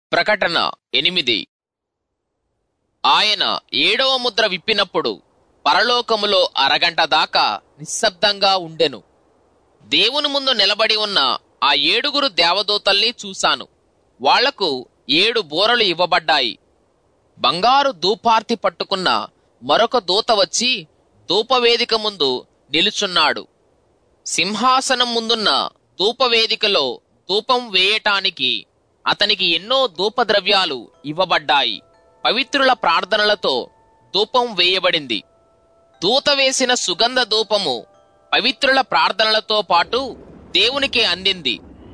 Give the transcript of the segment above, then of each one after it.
ప్రకటన ఎనిమిది ఆయన ఏడవ ముద్ర విప్పినప్పుడు పరలోకములో అరగంట దాకా నిశ్శబ్దంగా ఉండెను దేవుని ముందు నిలబడి ఉన్న ఆ ఏడుగురు దేవదూతల్ని చూశాను వాళ్లకు ఏడు బోరలు ఇవ్వబడ్డాయి బంగారు ధూపార్తి పట్టుకున్న మరొక దూత వచ్చి ధూపవేదిక ముందు నిలుచున్నాడు సింహాసనం ముందున్న ధూపవేదికలో ధూపం వేయటానికి అతనికి ఎన్నో ధూపద్రవ్యాలు ఇవ్వబడ్డాయి పవిత్రుల ప్రార్థనలతో ధూపం వేయబడింది దూత వేసిన సుగంధ ధూపము పవిత్రుల ప్రార్థనలతో పాటు దేవునికి అందింది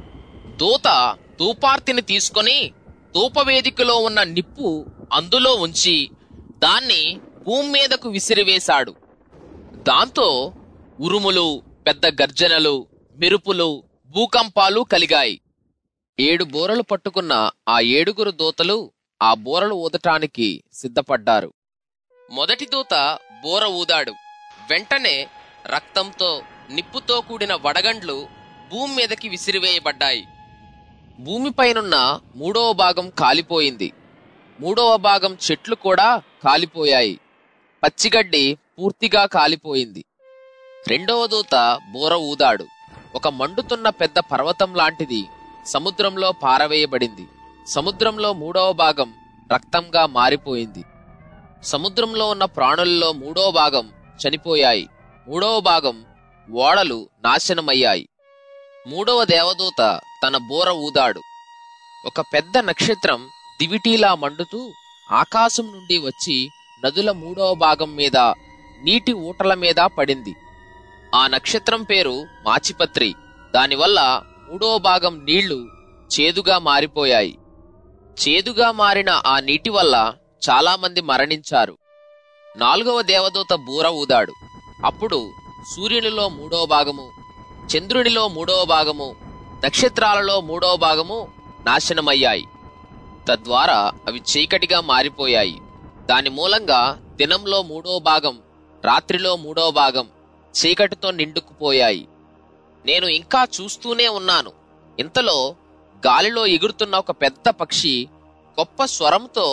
దూత ధూపార్తిని తీసుకొని ధూపవేదికలో ఉన్న నిప్పు అందులో ఉంచి దాన్ని భూమి మీదకు విసిరివేశాడు దాంతో ఉరుములు పెద్ద గర్జనలు మెరుపులు భూకంపాలు కలిగాయి ఏడు బోరలు పట్టుకున్న ఆ ఏడుగురు దూతలు ఆ బోరలు ఊదటానికి సిద్ధపడ్డారు మొదటి దూత బోర ఊదాడు వెంటనే రక్తంతో నిప్పుతో కూడిన వడగండ్లు భూమి మీదకి విసిరివేయబడ్డాయి భూమిపైనున్న మూడవ భాగం కాలిపోయింది మూడవ భాగం చెట్లు కూడా కాలిపోయాయి పచ్చిగడ్డి పూర్తిగా కాలిపోయింది రెండవ దూత బోర ఊదాడు ఒక మండుతున్న పెద్ద పర్వతం లాంటిది సముద్రంలో పారవేయబడింది సముద్రంలో మూడవ భాగం రక్తంగా మారిపోయింది సముద్రంలో ఉన్న ప్రాణుల్లో మూడవ భాగం చనిపోయాయి మూడవ భాగం ఓడలు నాశనమయ్యాయి మూడవ దేవదూత తన బోర ఊదాడు ఒక పెద్ద నక్షత్రం దివిటీలా మండుతూ ఆకాశం నుండి వచ్చి నదుల మూడవ భాగం మీద నీటి ఊటల మీద పడింది ఆ నక్షత్రం పేరు మాచిపత్రి దానివల్ల మూడవ భాగం నీళ్లు చేదుగా మారిపోయాయి చేదుగా మారిన ఆ నీటి వల్ల చాలా మంది మరణించారు నాలుగవ దేవదూత బూర ఊదాడు అప్పుడు సూర్యునిలో మూడవ భాగము చంద్రునిలో మూడవ భాగము నక్షత్రాలలో మూడవ భాగము నాశనమయ్యాయి తద్వారా అవి చీకటిగా మారిపోయాయి దాని మూలంగా దినంలో మూడవ భాగం రాత్రిలో మూడవ భాగం చీకటితో నిండుకుపోయాయి నేను ఇంకా చూస్తూనే ఉన్నాను ఇంతలో గాలిలో ఎగురుతున్న ఒక పెద్ద పక్షి గొప్ప స్వరంతో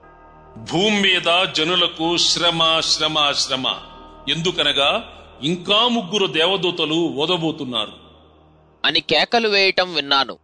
భూమి మీద జనులకు శ్రమ శ్రమ శ్రమ ఎందుకనగా ఇంకా ముగ్గురు దేవదూతలు ఓదబోతున్నారు అని కేకలు వేయటం విన్నాను